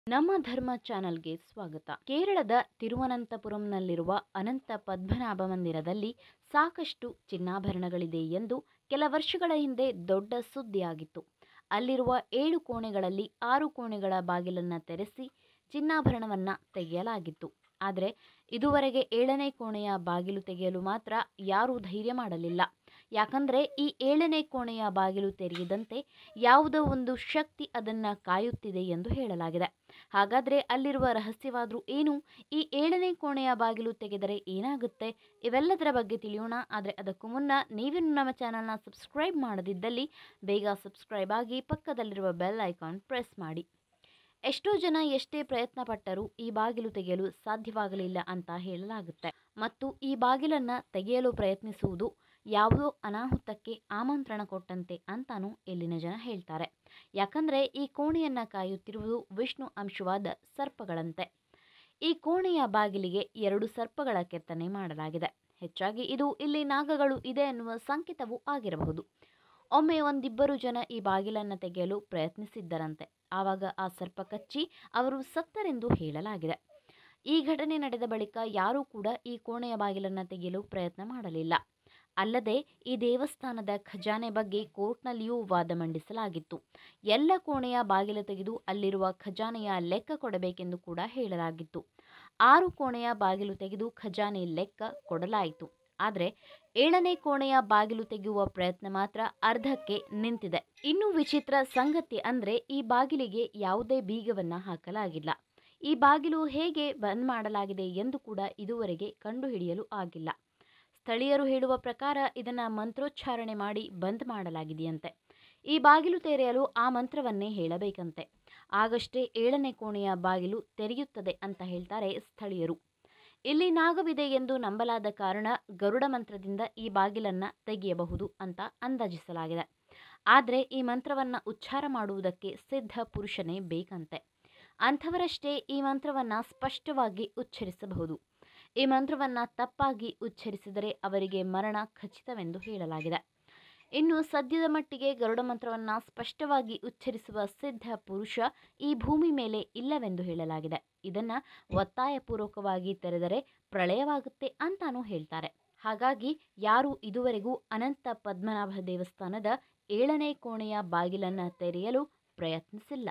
ನಮ್ಮ ಧರ್ಮ ಚಾನಲ್ಗೆ ಸ್ವಾಗತ ಕೇರಳದ ತಿರುವನಂತಪುರಂನಲ್ಲಿರುವ ಅನಂತ ಪದ್ಮನಾಭ ಮಂದಿರದಲ್ಲಿ ಸಾಕಷ್ಟು ಚಿನ್ನಾಭರಣಗಳಿದೆ ಎಂದು ಕೆಲ ವರ್ಷಗಳ ಹಿಂದೆ ದೊಡ್ಡ ಸುದ್ದಿಯಾಗಿತ್ತು ಅಲ್ಲಿರುವ ಏಳು ಕೋಣೆಗಳಲ್ಲಿ ಆರು ಕೋಣೆಗಳ ಬಾಗಿಲನ್ನು ತೆರೆಸಿ ಚಿನ್ನಾಭರಣವನ್ನು ತೆಗೆಯಲಾಗಿತ್ತು ಆದರೆ ಇದುವರೆಗೆ ಏಳನೇ ಕೋಣೆಯ ಬಾಗಿಲು ತೆಗೆಯಲು ಮಾತ್ರ ಯಾರೂ ಧೈರ್ಯ ಮಾಡಲಿಲ್ಲ ಯಾಕಂದರೆ ಈ ಏಳನೇ ಕೋಣೆಯ ಬಾಗಿಲು ತೆರೆಯದಂತೆ ಯಾವುದೋ ಒಂದು ಶಕ್ತಿ ಅದನ್ನು ಕಾಯುತ್ತಿದೆ ಎಂದು ಹೇಳಲಾಗಿದೆ ಹಾಗಾದರೆ ಅಲ್ಲಿರುವ ರಹಸ್ಯವಾದರೂ ಏನು ಈ ಏಳನೇ ಕೋಣೆಯ ಬಾಗಿಲು ತೆಗೆದರೆ ಏನಾಗುತ್ತೆ ಇವೆಲ್ಲದರ ಬಗ್ಗೆ ತಿಳಿಯೋಣ ಆದರೆ ಅದಕ್ಕೂ ಮುನ್ನ ನೀವೇನು ನಮ್ಮ ಚಾನಲ್ನ ಸಬ್ಸ್ಕ್ರೈಬ್ ಮಾಡದಿದ್ದಲ್ಲಿ ಬೇಗ ಸಬ್ಸ್ಕ್ರೈಬ್ ಆಗಿ ಪಕ್ಕದಲ್ಲಿರುವ ಬೆಲ್ ಐಕಾನ್ ಪ್ರೆಸ್ ಮಾಡಿ ಎಷ್ಟೋ ಜನ ಎಷ್ಟೇ ಪ್ರಯತ್ನ ಪಟ್ಟರೂ ಈ ಬಾಗಿಲು ತೆಗೆಯಲು ಸಾಧ್ಯವಾಗಲಿಲ್ಲ ಅಂತ ಹೇಳಲಾಗುತ್ತೆ ಮತ್ತು ಈ ಬಾಗಿಲನ್ನು ತೆಗೆಯಲು ಪ್ರಯತ್ನಿಸುವುದು ಯಾವುದೋ ಅನಾಹುತಕ್ಕೆ ಆಮಂತ್ರಣ ಕೊಟ್ಟಂತೆ ಅಂತಾನೂ ಇಲ್ಲಿನ ಜನ ಹೇಳ್ತಾರೆ ಯಾಕಂದರೆ ಈ ಕೋಣೆಯನ್ನು ಕಾಯುತ್ತಿರುವುದು ವಿಷ್ಣು ಅಂಶವಾದ ಸರ್ಪಗಳಂತೆ ಈ ಕೋಣೆಯ ಬಾಗಿಲಿಗೆ ಎರಡು ಸರ್ಪಗಳ ಕೆತ್ತನೆ ಮಾಡಲಾಗಿದೆ ಹೆಚ್ಚಾಗಿ ಇದು ಇಲ್ಲಿ ನಾಗಗಳು ಇದೆ ಎನ್ನುವ ಸಂಕೇತವೂ ಆಗಿರಬಹುದು ಒಮ್ಮೆ ಒಂದಿಬ್ಬರು ಜನ ಈ ಬಾಗಿಲನ್ನು ತೆಗೆಯಲು ಪ್ರಯತ್ನಿಸಿದ್ದರಂತೆ ಆವಾಗ ಆ ಸರ್ಪ ಕಚ್ಚಿ ಅವರು ಸತ್ತರೆಂದು ಹೇಳಲಾಗಿದೆ ಈ ಘಟನೆ ನಡೆದ ಬಳಿಕ ಯಾರೂ ಕೂಡ ಈ ಕೋಣೆಯ ಬಾಗಿಲನ್ನು ತೆಗೆಯಲು ಪ್ರಯತ್ನ ಮಾಡಲಿಲ್ಲ ಅಲ್ಲದೆ ಈ ದೇವಸ್ಥಾನದ ಖಜಾನೆ ಬಗ್ಗೆ ಕೋರ್ಟ್ನಲ್ಲಿಯೂ ವಾದ ಮಂಡಿಸಲಾಗಿತ್ತು ಎಲ್ಲ ಕೋಣೆಯ ಬಾಗಿಲು ತೆಗೆದು ಅಲ್ಲಿರುವ ಖಜಾನೆಯ ಲೆಕ್ಕ ಕೊಡಬೇಕೆಂದು ಕೂಡ ಹೇಳಲಾಗಿತ್ತು ಆರು ಕೋಣೆಯ ಬಾಗಿಲು ತೆಗೆದು ಖಜಾನೆ ಲೆಕ್ಕ ಕೊಡಲಾಯಿತು ಆದರೆ ಏಳನೇ ಕೋಣೆಯ ಬಾಗಿಲು ತೆಗೆಯುವ ಪ್ರಯತ್ನ ಮಾತ್ರ ಅರ್ಧಕ್ಕೆ ನಿಂತಿದೆ ಇನ್ನು ವಿಚಿತ್ರ ಸಂಗತಿ ಅಂದರೆ ಈ ಬಾಗಿಲಿಗೆ ಯಾವುದೇ ಬೀಗವನ್ನು ಹಾಕಲಾಗಿಲ್ಲ ಈ ಬಾಗಿಲು ಹೇಗೆ ಬಂದ್ ಮಾಡಲಾಗಿದೆ ಎಂದು ಕೂಡ ಇದುವರೆಗೆ ಕಂಡುಹಿಡಿಯಲು ಆಗಿಲ್ಲ ಸ್ಥಳೀಯರು ಹೇಳುವ ಪ್ರಕಾರ ಇದನ್ನು ಮಂತ್ರೋಚ್ಚಾರಣೆ ಮಾಡಿ ಬಂದ್ ಮಾಡಲಾಗಿದೆಯಂತೆ ಈ ಬಾಗಿಲು ತೆರೆಯಲು ಆ ಮಂತ್ರವನ್ನೇ ಹೇಳಬೇಕಂತೆ ಆಗಷ್ಟೇ ಏಳನೇ ಕೋಣೆಯ ಬಾಗಿಲು ತೆರೆಯುತ್ತದೆ ಅಂತ ಹೇಳ್ತಾರೆ ಸ್ಥಳೀಯರು ಇಲ್ಲಿ ನಾಗವಿದೆ ಎಂದು ನಂಬಲಾದ ಕಾರಣ ಗರುಡ ಮಂತ್ರದಿಂದ ಈ ಬಾಗಿಲನ್ನು ತೆಗೆಯಬಹುದು ಅಂತ ಅಂದಾಜಿಸಲಾಗಿದೆ ಆದರೆ ಈ ಮಂತ್ರವನ್ನು ಉಚ್ಚಾರ ಮಾಡುವುದಕ್ಕೆ ಸಿದ್ಧ ಪುರುಷನೇ ಬೇಕಂತೆ ಅಂಥವರಷ್ಟೇ ಈ ಮಂತ್ರವನ್ನು ಸ್ಪಷ್ಟವಾಗಿ ಉಚ್ಚರಿಸಬಹುದು ಈ ಮಂತ್ರವನ್ನು ತಪ್ಪಾಗಿ ಉಚ್ಚರಿಸಿದರೆ ಅವರಿಗೆ ಮರಣ ಖಚಿತವೆಂದು ಹೇಳಲಾಗಿದೆ ಇನ್ನು ಸದ್ಯದ ಮಟ್ಟಿಗೆ ಗರುಡ ಮಂತ್ರವನ್ನು ಸ್ಪಷ್ಟವಾಗಿ ಉಚ್ಚರಿಸುವ ಸಿದ್ಧ ಪುರುಷ ಈ ಭೂಮಿ ಮೇಲೆ ಇಲ್ಲವೆಂದು ಹೇಳಲಾಗಿದೆ ಇದನ್ನು ಒತ್ತಾಯಪೂರ್ವಕವಾಗಿ ತೆರೆದರೆ ಪ್ರಳಯವಾಗುತ್ತೆ ಅಂತಾನೂ ಹೇಳ್ತಾರೆ ಹಾಗಾಗಿ ಯಾರೂ ಇದುವರೆಗೂ ಅನಂತ ಪದ್ಮನಾಭ ದೇವಸ್ಥಾನದ ಏಳನೇ ಕೋಣೆಯ ಬಾಗಿಲನ್ನು ತೆರೆಯಲು ಪ್ರಯತ್ನಿಸಿಲ್ಲ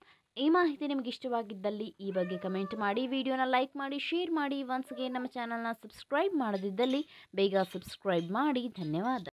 ಈ ಮಾಹಿತಿ ನಿಮಗೆ ಇಷ್ಟವಾಗಿದ್ದಲ್ಲಿ ಈ ಬಗ್ಗೆ ಕಮೆಂಟ್ ಮಾಡಿ ವಿಡಿಯೋನ ಲೈಕ್ ಮಾಡಿ ಶೇರ್ ಮಾಡಿ ಒನ್ಸ್ಗೆ ನಮ್ಮ ಚಾನಲ್ನ ಸಬ್ಸ್ಕ್ರೈಬ್ ಮಾಡದಿದ್ದಲ್ಲಿ ಬೇಗ ಸಬ್ಸ್ಕ್ರೈಬ್ ಮಾಡಿ ಧನ್ಯವಾದ